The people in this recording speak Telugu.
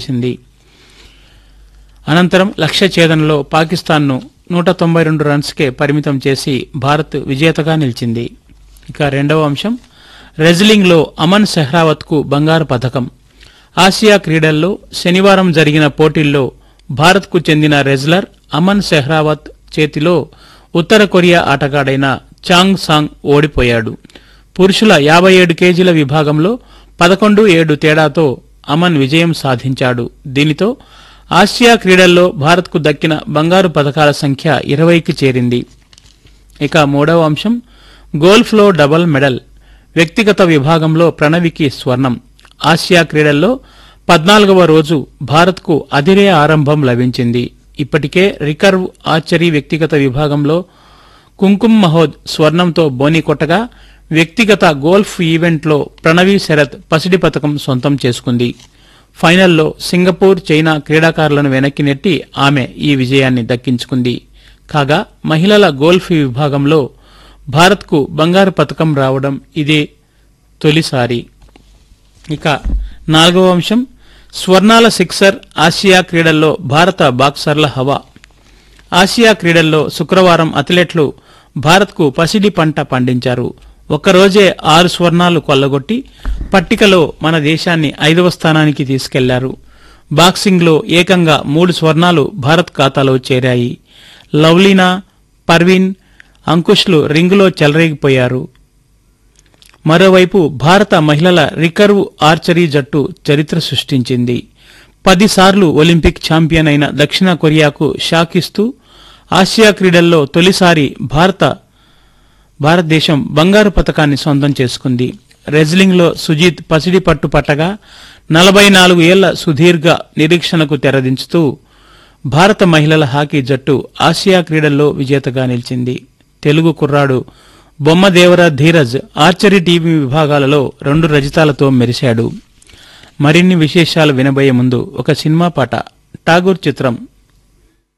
చేసింది అనంతరం లక్ష్య ఛేదనలో పాకిస్తాన్ను నూట తొంభై రెండు రన్స్కే పరిమితం చేసి భారత్ విజేతగా నిలిచింది ఇక రెండవ అంశం రెజ్లింగ్లో అమన్ సెహ్రావత్కు బంగారు పథకం ఆసియా క్రీడల్లో శనివారం జరిగిన పోటీల్లో భారత్కు చెందిన రెజ్లర్ అమన్ సెహ్రావత్ చేతిలో ఉత్తర కొరియా ఆటగాడైన చాంగ్ సాంగ్ ఓడిపోయాడు పురుషుల యాభై ఏడు కేజీల విభాగంలో పదకొండు ఏడు తేడాతో అమన్ విజయం సాధించాడు దీనితో ఆసియా క్రీడల్లో భారత్కు దక్కిన బంగారు పథకాల సంఖ్య ఇరవైకి చేరింది ఇక మూడవ అంశం గోల్ఫ్లో డబుల్ మెడల్ వ్యక్తిగత విభాగంలో ప్రణవికి స్వర్ణం ఆసియా క్రీడల్లో పద్నాలుగవ రోజు భారత్కు అదిరే ఆరంభం లభించింది ఇప్పటికే రికర్వ్ ఆర్చరీ వ్యక్తిగత విభాగంలో కుంకుమ్ మహోద్ స్వర్ణంతో బోని కొట్టగా వ్యక్తిగత గోల్ఫ్ ఈవెంట్లో ప్రణవి శరత్ పసిడి పథకం సొంతం చేసుకుంది ఫైనల్లో సింగపూర్ చైనా క్రీడాకారులను వెనక్కి నెట్టి ఆమె ఈ విజయాన్ని దక్కించుకుంది కాగా మహిళల గోల్ఫ్ విభాగంలో భారత్కు బంగారు పథకం రావడం ఇదే తొలిసారి ఇక నాలుగవ అంశం స్వర్ణాల సిక్సర్ ఆసియా క్రీడల్లో భారత బాక్సర్ల హవా ఆసియా క్రీడల్లో శుక్రవారం అథ్లెట్లు భారత్కు పసిడి పంట పండించారు ఒక్కరోజే ఆరు స్వర్ణాలు కొల్లగొట్టి పట్టికలో మన దేశాన్ని ఐదవ స్థానానికి తీసుకెళ్లారు బాక్సింగ్లో ఏకంగా మూడు స్వర్ణాలు భారత్ ఖాతాలో చేరాయి లవ్లీనా పర్వీన్ అంకుష్లు రింగులో చెలరేగిపోయారు మరోవైపు భారత మహిళల రికర్వ్ ఆర్చరీ జట్టు చరిత్ర సృష్టించింది పదిసార్లు ఒలింపిక్ ఛాంపియన్ అయిన దక్షిణ కొరియాకు షాక్ ఇస్తూ ఆసియా క్రీడల్లో తొలిసారి భారత భారతదేశం బంగారు పథకాన్ని సొంతం చేసుకుంది రెజ్లింగ్లో సుజీత్ పసిడి పట్టు పట్టగా నలభై నాలుగు ఏళ్ల సుదీర్ఘ నిరీక్షణకు తెరదించుతూ భారత మహిళల హాకీ జట్టు ఆసియా క్రీడల్లో విజేతగా నిలిచింది తెలుగు కుర్రాడు బొమ్మదేవర ధీరజ్ ఆర్చరీ టీవీ విభాగాలలో రెండు రజితాలతో మెరిశాడు మరిన్ని విశేషాలు వినబోయే ముందు ఒక సినిమా పాట ఠాగూర్ చిత్రం